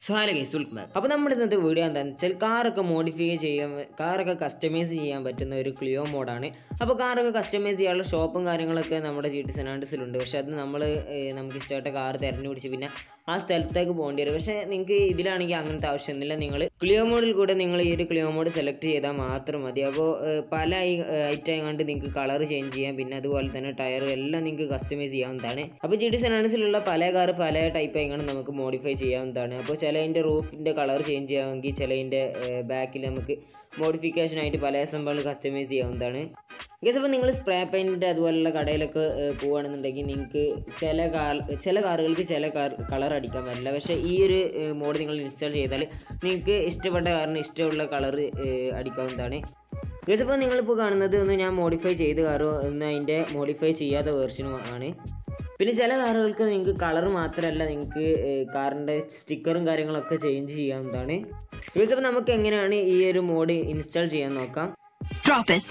So hello guys welcome back അപ്പോൾ നമ്മുടെ ഇന്നത്തെ വീഡിയോ എന്താണെന്ന് വെച്ചാൽ കാറൊക്കെ മോഡിഫൈ ചെയ്യാൻ കാറൊക്കെ കസ്റ്റമൈസ് ചെയ്യാൻ പറ്റുന്ന ഒരു ക്ലിയോ മോഡാണ് അപ്പോൾ കാറൊക്കെ കസ്റ്റമൈസ് ചെയ്യാനുള്ള ഷോപ്പും കാര്യങ്ങളൊക്കെ നമ്മുടെ ജി ടി സെനാൻഡസിലുണ്ട് പക്ഷേ അത് നമ്മൾ നമുക്ക് ഇഷ്ടപ്പെട്ട കാർ തിരഞ്ഞു പിടിച്ച് പിന്നെ ആ സ്ഥലത്തേക്ക് പോകേണ്ടി വരും പക്ഷേ നിങ്ങൾക്ക് ഇതിലാണെങ്കിൽ അങ്ങനത്തെ ആവശ്യമൊന്നുമില്ല നിങ്ങൾ ക്ലിയോ മോഡിൽ കൂടെ നിങ്ങൾ ഈ ഒരു ക്ലിയോ മോഡ് സെലക്ട് ചെയ്താൽ മാത്രം മതി അപ്പോൾ പല ഐറ്റം കണ്ട് നിങ്ങൾക്ക് കളർ ചേഞ്ച് ചെയ്യാം പിന്നെ അതുപോലെ തന്നെ ടയർ എല്ലാം നിങ്ങൾക്ക് കസ്റ്റമൈസ് ചെയ്യാവുന്നതാണ് അപ്പോൾ ജി ടി സെനാൻഡസിലുള്ള പല കാർ പല ടൈപ്പ് ആയിക്കാണ് നമുക്ക് മോഡിഫൈ ചെയ്യാവുന്നതാണ് അപ്പോൾ ചിലതിൻ്റെ റൂഫിൻ്റെ കളർ ചേഞ്ച് ചെയ്യാമെങ്കിൽ ചിലതിൻ്റെ ബാക്കിൽ നമുക്ക് മോഡിഫിക്കേഷൻ ആയിട്ട് പല സംഭവങ്ങൾ കസ്റ്റമൈസ് ചെയ്യാവുന്നതാണ് ഗസ് അപ്പോൾ നിങ്ങൾ സ്പ്രേ പെയിൻറ്റ് അതുപോലുള്ള കടയിലൊക്കെ ഏഹ്, പോവുകയാണെന്നുണ്ടെങ്കിൽ നിങ്ങൾക്ക് ചില കാർ ചില കാറുകൾക്ക് ചില കാർ കളർ അടിക്കാൻ പറ്റില്ല പക്ഷേ ഈ ഒരു മോഡ് നിങ്ങൾ ഇൻസ്റ്റാൾ ചെയ്താൽ നിങ്ങൾക്ക് ഇഷ്ടപ്പെട്ട കാറിന് ഇഷ്ടമുള്ള കളർ അടിക്കാവുന്നതാണ് ഗസ് അപ്പോൾ നിങ്ങളിപ്പോൾ കാണുന്നത് ഒന്ന് ഞാൻ മോഡിഫൈ ചെയ്ത കാറോ ഒന്ന് അതിൻ്റെ മോഡിഫൈ ചെയ്യാത്ത വേർഷനും ആണ് പിന്നെ ചില കാറുകൾക്ക് നിങ്ങൾക്ക് കളർ മാത്രമല്ല നിങ്ങൾക്ക് കാറിൻ്റെ സ്റ്റിക്കറും കാര്യങ്ങളൊക്കെ ചേഞ്ച് ചെയ്യാവുന്നതാണ് ഗസ് അപ്പോൾ നമുക്ക് എങ്ങനെയാണ് ഈ ഒരു മോഡ് ഇൻസ്റ്റാൾ ചെയ്യാൻ നോക്കാം Drop it.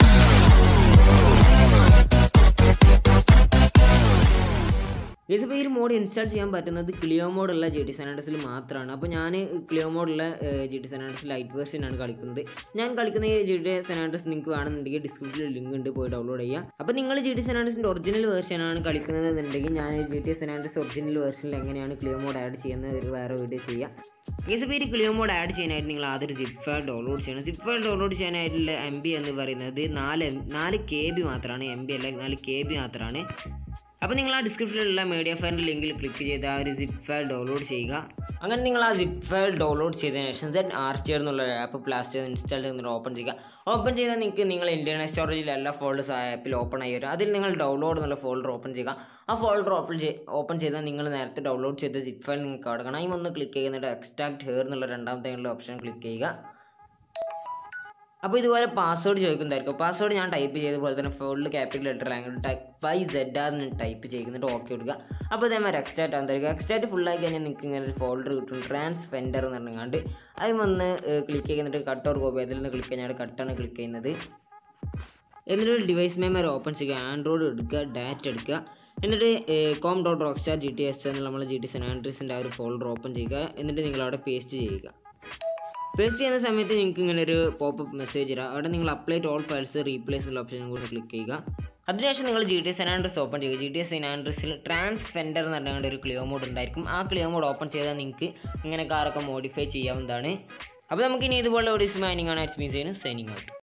ഗൈസ് ഇപ്പോൾ ഈ ഒരു മോഡ് ഇൻസ്റ്റാൾ ചെയ്യാൻ പറ്റുന്നത് ക്ലിയോ മോഡുള്ള ജി ടി സെനാഡസിൽ മാത്രമാണ് അപ്പോൾ ഞാൻ ക്ലിയോ മോഡുള്ള ജി ടി സെനാഡസ് ലൈറ്റ് വേർഷനാണ് കളിക്കുന്നത് ഞാൻ കളിക്കുന്ന ഈ ജി ടി സെനാഡസ് നിങ്ങൾക്ക് വേണമെന്നുണ്ടെങ്കിൽ ഡിസ്ക്രിപ്ഷനിൽ ലിങ്ക് ഉണ്ട് പോയി ഡൗൺലോഡ് ചെയ്യുക അപ്പോൾ നിങ്ങൾ ജി ടി സെനാഡസിൻ്റെ ഒറിജിനൽ വേർഷനാണ് കളിക്കുന്നത് എന്നുണ്ടെങ്കിൽ ഞാൻ ജി ടി സെനാഡസ് ഒറിജിനൽ വേർഷനിൽ എങ്ങനെയാണ് ക്ലിയോ മോഡ് ആഡ് ചെയ്യുന്നത് ഒരു വേറെ വീഡിയോ ചെയ്യാം ഗൈസ് ഇപ്പോൾ ഈ ക്ലിയോ മോഡ് ആഡ് ചെയ്യാനായിട്ട് നിങ്ങൾ ആദ്യം സിപ്പ് ഫയൽ ഡൗൺലോഡ് ചെയ്യണം സിപ്പ് ഫയൽ ഡൗൺലോഡ് ചെയ്യാനായിട്ടുള്ള എം ബി എന്ന് പറയുന്നത് നാല് എം നാല് കെ ബി മാത്രമാണ് എം ബി അല്ല നാല് കെ ബി മാത്രമാണ് അപ്പോൾ നിങ്ങൾ ആ ഡിസ്ക്രിപ്ഷനിലുള്ള മീഡിയ ഫയലിൻ്റെ ലിങ്കിൽ ക്ലിക്ക് ചെയ്ത് ആ ഒരു സിപ്പ് ഫയൽ ഡൗൺലോഡ് ചെയ്യുക അങ്ങനെ നിങ്ങൾ ആ സിപ്പ് ഫയൽ ഡൗൺലോഡ് ചെയ്തതിന് ശേഷം സെറ്റ് ആർച്ചിയർ എന്നുള്ള ആപ്പ് പ്ലാസ്റ്റർ ഇൻസ്റ്റാൾ ചെയ്യുന്നത് ഓപ്പൺ ചെയ്യുക ഓപ്പൺ ചെയ്താൽ നിങ്ങൾക്ക് നിങ്ങൾ ഇൻറ്റർണൽ സ്റ്റോറേജിൽ എല്ലാ ഫോൾഡേഴ്സ് ആ ആപ്പിൽ ഓപ്പൺ ആയി വരും അതിൽ നിങ്ങൾ ഡൗൺലോഡ് എന്നുള്ള ഫോൾഡർ ഓപ്പൺ ചെയ്യുക ആ ഫോൾഡർ ഓപ്പൺ ചെയ്ത് ഓപ്പൺ ചെയ്താൽ നിങ്ങൾ നേരത്തെ ഡൗൺലോഡ് ചെയ്ത സിപ്പ് ഫയൽ നിങ്ങൾക്ക് അവിടെ കാണാം ഒന്ന് ക്ലിക്ക് ചെയ്യുന്നിട്ട് എക്സ്ട്രാക്ട് ഹെയർ എന്നുള്ള രണ്ടാമത്തെ ഓപ്ഷൻ ക്ലിക്ക് ചെയ്യുക അപ്പോൾ ഇതുപോലെ പാസ്വേഡ് ചോദിക്കുന്നതായിരിക്കും പാസ്വേഡ് ഞാൻ ടൈപ്പ് ചെയ്ത പോലെ തന്നെ full capital letter language type by Z R type ചെയ്യുന്നിട്ട് ഓക്കെ കൊടുക്കുക അപ്പോൾ അതേമാതിരി എക്സ്റ്റാറ്റ് ആകുന്നതായിരിക്കും എക്സ്റ്റാറ്റ് ഫുള്ളായി കഴിഞ്ഞാൽ നിങ്ങൾക്ക് ഇങ്ങനെ ഒരു ഫോൾഡർ കിട്ടും ട്രാൻസ് ഫെൻഡർ എന്ന് പറഞ്ഞാണ്ട് അതിൽ വന്ന് ക്ലിക്ക് ചെയ്യുന്നിട്ട് കട്ട് ഓർ കോപ്പി അതിൽ നിന്ന് ക്ലിക്ക് കഴിഞ്ഞാൽ കട്ടാണ് ക്ലിക്ക് ചെയ്യുന്നത് എന്നിട്ട് ഡിവൈസ് മെമ്മറി ഓപ്പൺ ചെയ്യുക ആൻഡ്രോയിഡ് എടുക്കുക ഡാറ്റ എടുക്കുക എന്നിട്ട് com dot rock star G T S എന്നുള്ള നമ്മൾ ജി ടി സെനാൻഡ്രീസിൻ്റെ ആ ഒരു ഫോൾഡർ ഓപ്പൺ ചെയ്യുക എന്നിട്ട് നിങ്ങൾ അവിടെ പേസ്റ്റ് ചെയ്യുക പേസ്റ്റ് ചെയ്യുന്ന സമയത്ത് നിങ്ങൾക്ക് ഇങ്ങനെ ഒരു പോപ്പപ്പ് മെസ്സേജ് തരാം അവിടെ നിങ്ങൾ apply to all files replace എന്നുള്ള ഓപ്ഷനും കൂടി ക്ലിക്ക് ചെയ്യുക അതിനുശേഷം നിങ്ങൾ ജി ടി എസ് സെനാൻഡ്രസ് ഓപ്പൺ ചെയ്യുക ജി ടി എസ് സെനാൻഡ്രസിൽ ട്രാൻസ് ഫെൻഡർ എന്ന് പറഞ്ഞാൽ ഒരു ക്ലിയോ മോഡ് ഉണ്ടായിരിക്കും ആ ക്ലിയോ മോഡ് ഓപ്പൺ ചെയ്താൽ നിങ്ങൾക്ക് ഇങ്ങനെ കാറൊക്കെ മോഡിഫൈ ചെയ്യാവുന്നതാണ് അപ്പോൾ നമുക്കിനി ഇതുപോലെ ഒരു സ്മാനിങ് ആണ് എക്സ്പീരിയൻസ് ചെയ്യുന്നത് സൈനിങ് ഔട്ട്